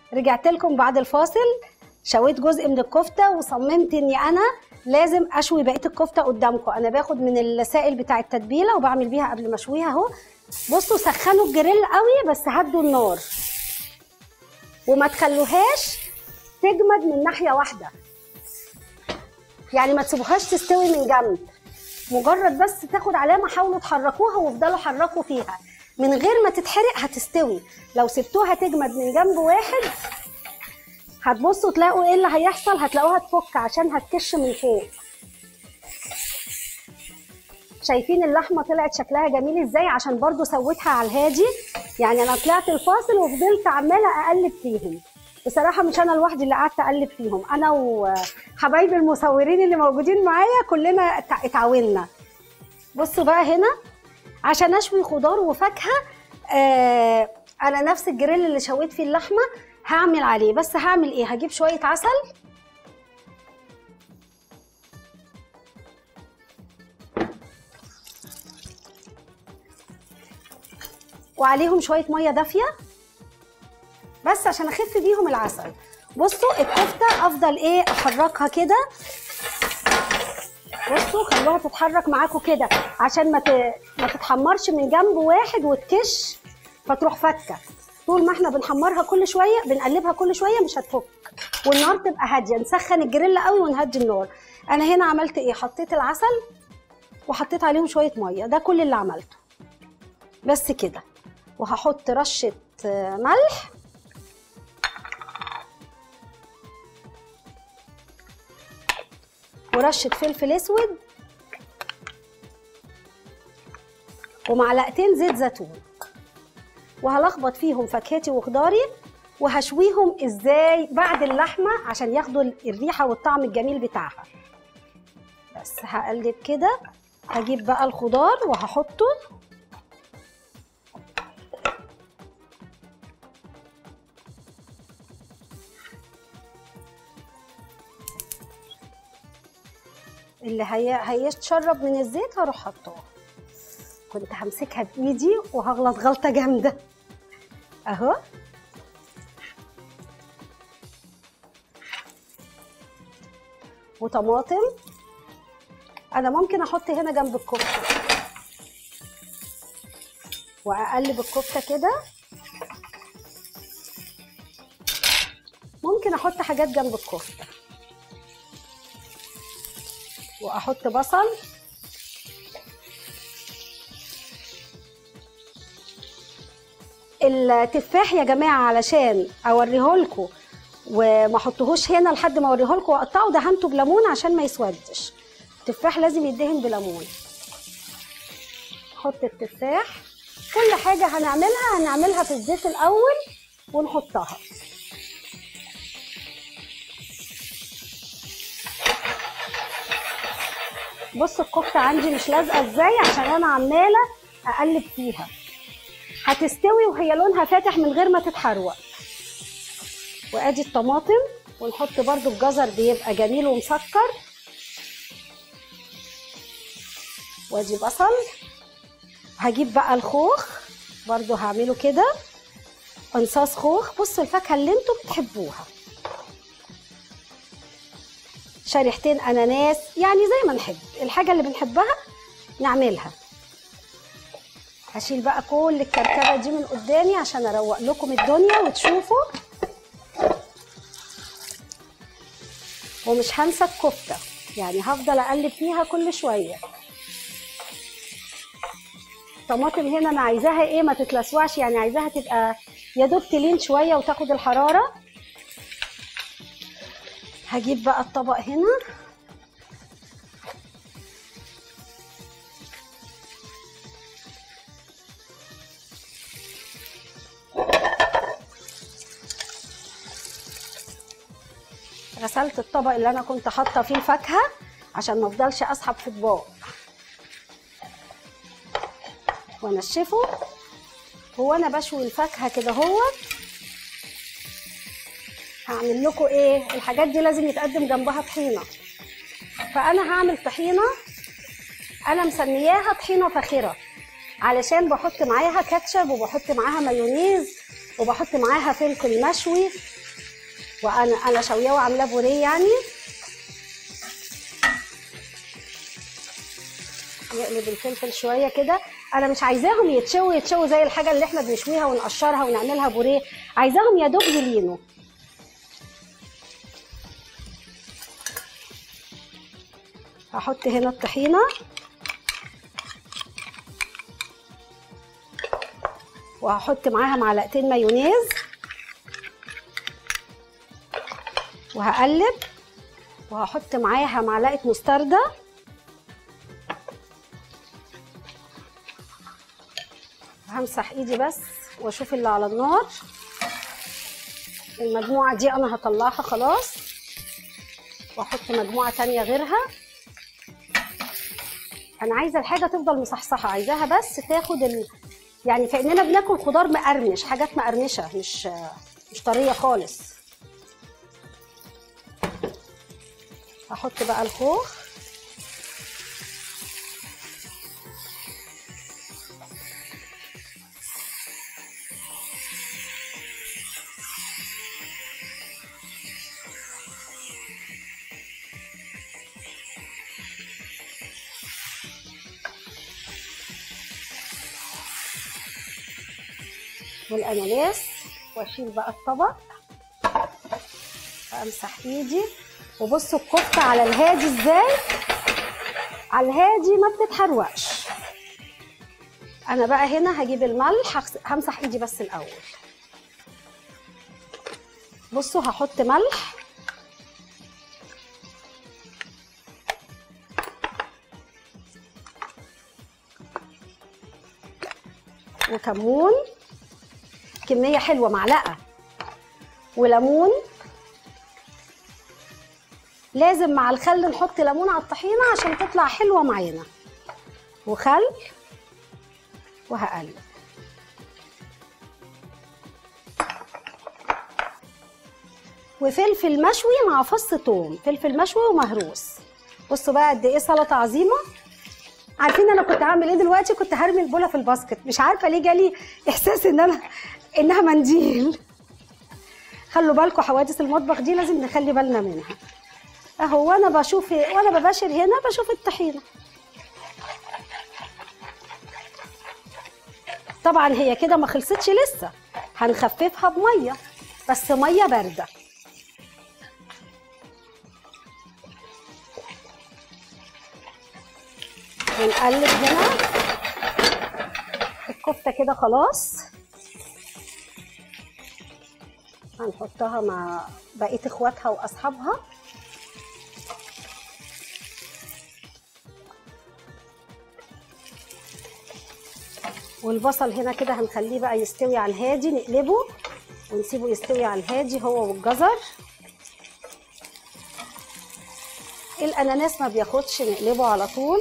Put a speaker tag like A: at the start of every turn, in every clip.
A: رجعت لكم بعد الفاصل شويت جزء من الكفته وصممت اني انا لازم اشوي بقيه الكفته قدامكم انا باخد من السائل بتاع التتبيله وبعمل بيها قبل ما اشويها اهو بصوا سخنوا الجريل قوي بس هدوا النار وما تخلوهاش تجمد من ناحيه واحده يعني ما تسيبوهاش تستوي من جنب مجرد بس تاخد علامه حاولوا تحركوها وافضلوا حركوا فيها من غير ما تتحرق هتستوي لو سبتوها تجمد من جنب واحد هتبصوا تلاقوا ايه اللي هيحصل هتلاقوها تفك عشان هتكش من فوق شايفين اللحمه طلعت شكلها جميل ازاي عشان برضو سويتها على الهادي يعني انا طلعت الفاصل وفضلت عماله اقلب فيهم بصراحه مش انا لوحدي اللي قعدت اقلب فيهم انا وحبايبي المصورين اللي موجودين معايا كلنا اتع- اتعاوننا بصوا بقى هنا عشان اشوي خضار وفاكهه آه انا نفس الجريل اللي شويت فيه اللحمه هعمل عليه بس هعمل ايه هجيب شويه عسل وعليهم شويه ميه دافيه بس عشان اخف بيهم العسل بصوا الكفته افضل ايه احركها كده بصوا خلوها تتحرك معاكم كده عشان ما ت- ما تتحمرش من جنب واحد وتكش فتروح فكه طول ما احنا بنحمرها كل شويه بنقلبها كل شويه مش هتفك والنار تبقى هاديه نسخن الجريل قوي ونهدي النار انا هنا عملت ايه حطيت العسل وحطيت عليهم شويه ميه ده كل اللي عملته بس كده وهحط رشه آه، ملح ورشه فلفل اسود ومعلقتين زيت زيتون وهلخبط فيهم فاكهتي وخضاري وهشويهم ازاي بعد اللحمه عشان ياخدوا الريحه والطعم الجميل بتاعها بس هقلب كده هجيب بقى الخضار وهحطه اللي هي هيتشرب من الزيت هروح حطاه كنت همسكها بايدي وهغلط غلطه جامده اهو وطماطم انا ممكن احط هنا جنب الكفته واقلب الكفته كده ممكن احط حاجات جنب الكفته واحط بصل التفاح يا جماعه علشان اوريهولكوا وما احطهوش هنا لحد ما اوريهولكوا واقطعه دهنته بليمون عشان ما يسودش التفاح لازم يدهن بليمون نحط التفاح كل حاجه هنعملها هنعملها في الزيت الاول ونحطها بصوا الكفته عندي مش لازقه ازاي عشان انا عماله اقلب فيها هتستوي وهي لونها فاتح من غير ما تتحروق وادي الطماطم ونحط برضو الجزر بيبقى جميل ومسكر وادي بصل هجيب بقى الخوخ برضو هعمله كده انصاص خوخ بصوا الفاكهه اللي انتوا بتحبوها شريحتين اناناس يعني زي ما نحب الحاجه اللي بنحبها نعملها هشيل بقى كل الكركبه دي من قدامي عشان اروق لكم الدنيا وتشوفوا ومش هنسى الكفته يعني هفضل اقلب فيها كل شويه الطماطم هنا انا عايزاها ايه ما تتلسوعش يعني عايزاها تبقى يا دوب تلين شويه وتاخد الحراره هجيب بقى الطبق هنا غسلت الطبق اللي انا كنت حاطه فيه الفاكهه عشان ما افضلش اسحب في اطباق وانشفه هو انا بشوي الفاكهه كده اهوت هعمل لكم ايه الحاجات دي لازم يتقدم جنبها طحينه فانا هعمل طحينه انا مسمياها طحينه فاخره علشان بحط معاها كاتشب وبحط معاها مايونيز وبحط معاها فلفل مشوي وانا انا شويه وعاملاه بوريه يعني نقلب الفلفل شويه كده انا مش عايزاهم يتشوي يتشوي زي الحاجه اللي احنا بنشويها ونقشرها ونعملها بوريه عايزاهم يا دوب يلينوا هحط هنا الطحينه وهحط معاها معلقتين مايونيز وهقلب وهحط معاها معلقه مستردة همسح ايدي بس واشوف اللي على النار المجموعة دي انا هطلعها خلاص واحط مجموعة تانية غيرها انا عايزة الحاجة تفضل مصحصحة عايزاها بس تاخد ال... يعني كأننا بناكل خضار مقرمش حاجات مقرمشة مش مش طرية خالص هحط بقى الخوخ والاناناس واشيل بقى الطبق وامسح ايدي وبصوا الكفته على الهادي ازاي على الهادي ما بتتحروقش انا بقى هنا هجيب الملح هغس- همسح ايدي بس الاول بصوا هحط ملح وكمون كمية حلوة معلقة وليمون لازم مع الخل نحط ليمون على الطحينة عشان تطلع حلوة معانا وخل وهقلب وفلفل مشوي مع فص ثوم فلفل مشوي ومهروس بصوا بقى قد ايه سلطه عظيمه عارفين انا كنت هعمل ايه دلوقتي كنت هرمي البوله في الباسكت مش عارفه ليه جالي احساس ان انا انها منديل خلوا بالكم حوادث المطبخ دي لازم نخلي بالنا منها اهو وانا بشوف وانا بباشر هنا بشوف الطحينه طبعا هي كده ما خلصتش لسه هنخففها بميه بس ميه بارده ونقلب هنا الكفته كده خلاص هنحطها مع بقيه اخواتها واصحابها والبصل هنا كده هنخليه بقى يستوي على الهادي نقلبه ونسيبه يستوي على الهادي هو والجزر الاناناس ما بياخدش نقلبه على طول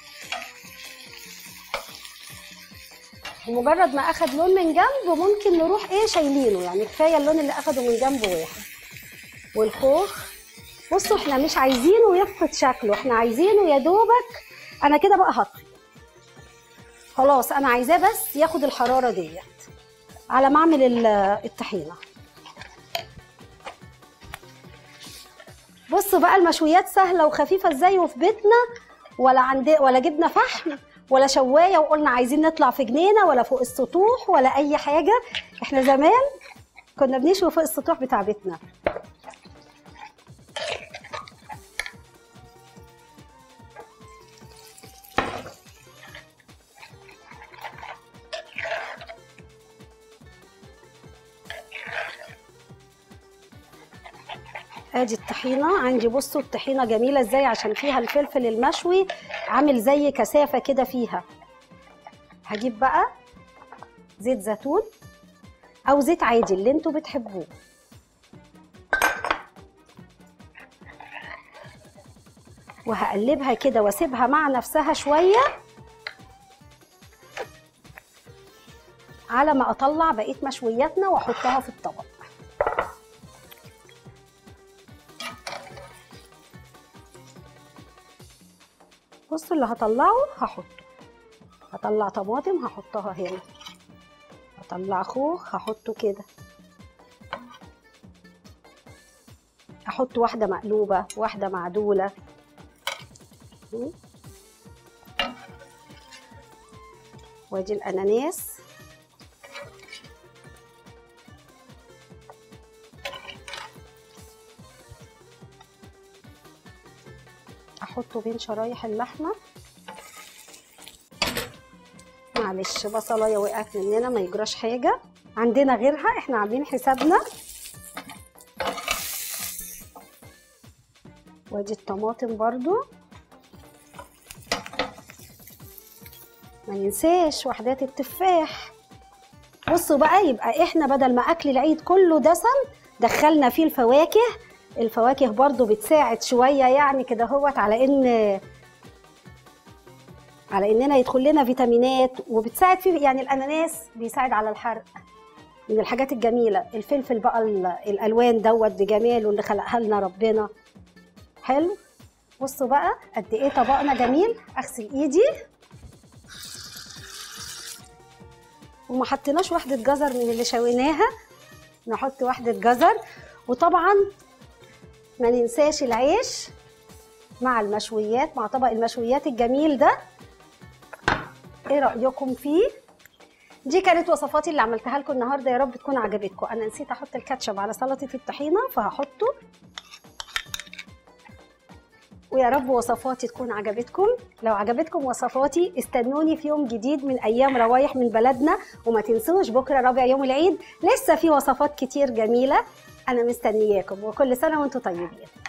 A: ومجرد ما اخد لون من جنب ممكن نروح ايه شايلينه يعني كفايه اللون اللي اخده من جنب واحد والخوخ بصوا احنا مش عايزينه يفقد شكله احنا عايزينه يا دوبك انا كده بقى هطفي خلاص انا عايزاه بس ياخد الحراره ديت على ما اعمل ال- الطحينه بصوا بقى المشويات سهله وخفيفه ازاي وفي بيتنا ولا عند ولا جبنا فحم ولا شوايه وقلنا عايزين نطلع في جنينه ولا فوق السطوح ولا اي حاجه احنا زمان كنا بنشوي فوق السطوح بتاع بيتنا ادي الطحينه عندي بصوا الطحينه جميله ازاي عشان فيها الفلفل المشوي عامل زي كثافه كده فيها هجيب بقى زيت زيتون او زيت عادي اللي انتوا بتحبوه وهقلبها كده واسيبها مع نفسها شويه على ما اطلع بقيه مشوياتنا واحطها في الطبق بصوا اللي هطلعه هحطه هطلع طماطم هحطها هنا هطلع خوخ هحطه كده احط واحده مقلوبه واحده معدوله وادي الاناناس احطه بين شرايح اللحمه معلش بصلايه وقعت مننا ما يجراش حاجه عندنا غيرها احنا عاملين حسابنا وادي الطماطم برضو ما ننساش وحدات التفاح بصوا بقى يبقى احنا بدل ما اكل العيد كله دسم دخلنا فيه الفواكه الفواكه برضو بتساعد شويه يعني كده هوت على ان على اننا يدخل لنا فيتامينات وبتساعد فيه يعني الاناناس بيساعد على الحرق من الحاجات الجميله الفلفل بقى الالوان دوت بجماله اللي خلقها لنا ربنا حلو بصوا بقى قد ايه طبقنا جميل اغسل ايدي وما حطيناش واحده جزر من اللي شويناها نحط واحده جزر وطبعا ما ننساش العيش مع المشويات مع طبق المشويات الجميل ده ايه رايكم فيه دي كانت وصفاتي اللي عملتها لكم النهارده يا رب تكون عجبتكم انا نسيت احط الكاتشب على سلطه الطحينه فهحطه ويا رب وصفاتي تكون عجبتكم لو عجبتكم وصفاتي استنوني في يوم جديد من ايام روايح من بلدنا وما تنسوش بكره رابع يوم العيد لسه في وصفات كتير جميله انا مستنياكم وكل سنه وانتم طيبين